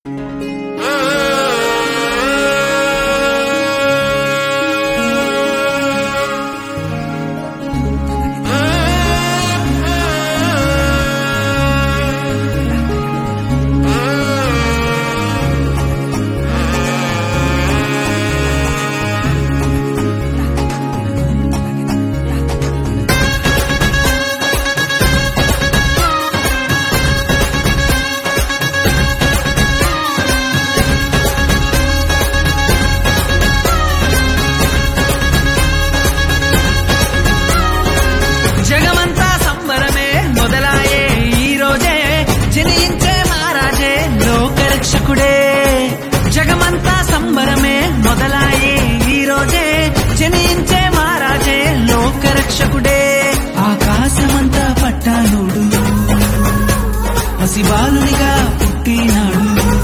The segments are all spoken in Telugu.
జగమంతా సంబరమే మొదలాయే ఈ రోజే జనించే మహారాజే లోకరక్షకుడే జగమంతా సంబరమే మొదలాయే ఈ రోజే జనించే మహారాజే లోకరక్షకుడే ఆకాశమంతా పట్టానుడు పసిబాలునిగా పుట్టినాడు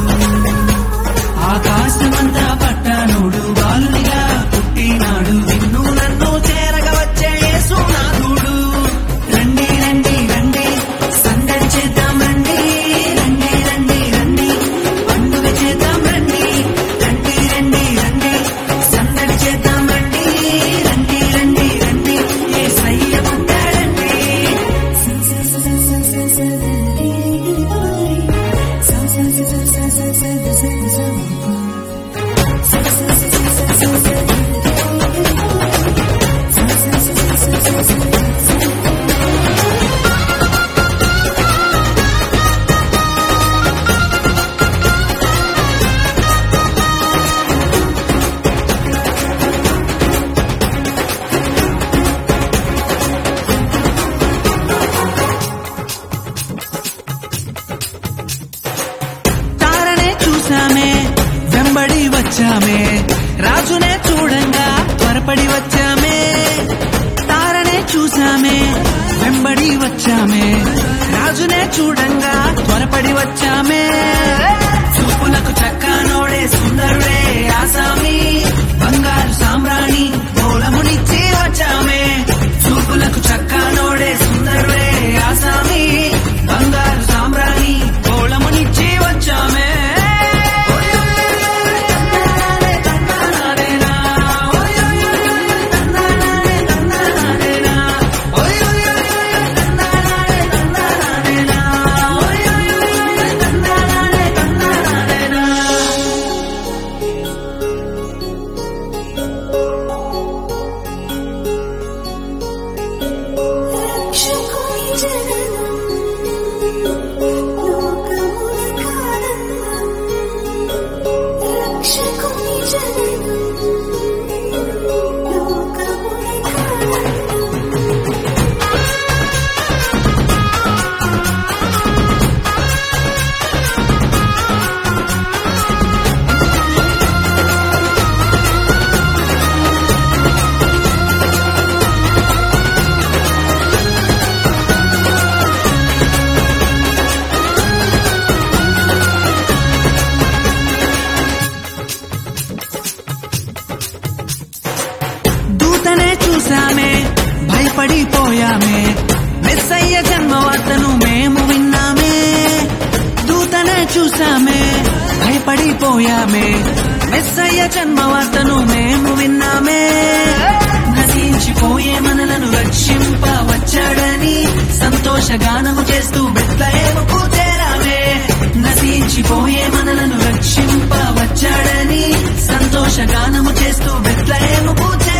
ఆకాశమంతా పట్టానుడు బాలునిగా పుట్టినాడు నిన్ను నన్ను చేరగ వచ్చే యేసునాథుడు రండి రండి రండి సందడి చేద్దాం రండి రండి రండి రండి పండుగ చేద్దాం రండి రండి రండి రండి సందడి చేద్దాం రండి రండి రండి రండి యేసయ్య పుట్టాడండి తారనే చూసామే వెంబడి వచ్చామే రాజునే చూడంగా త్వరపడి వచ్చామే తారనే చూసామే వెంబడి వచ్చామే రాజునే చూడంగా త్వరపడి వచ్చామే చూపులకు చక్కనోడే సుందరుడే ఆసామి బంగారు సామ్రాణి మూలమునిచ్చి వచ్చామే చూపులకు చక్కనోడే సుందరుడే ఆసామి బంగారు సామ్రాణి మూలమునిచ్చి వచ్చామే రక్షకుని జననం లోకముల కారణం రక్షకుని జననం లోకముల కారణం దూతనే చూసామే భయపడిపోయామే మెస్సయ్య జన్మవార్తను మేము విన్నామే దూతనే చూసామే భయపడిపోయామే మెస్సయ్య జన్మవార్తను మేము విన్నామే నశించిపోయే మనలను రక్షింప వచ్చాడని సంతోషగానము చేస్తూ బెత్లహేముకు చేరామే నశించిపోయే మనలను రక్షింప వచ్చాడని సంతోషగానము చేస్తూ బెత్లహేముకు చేరామే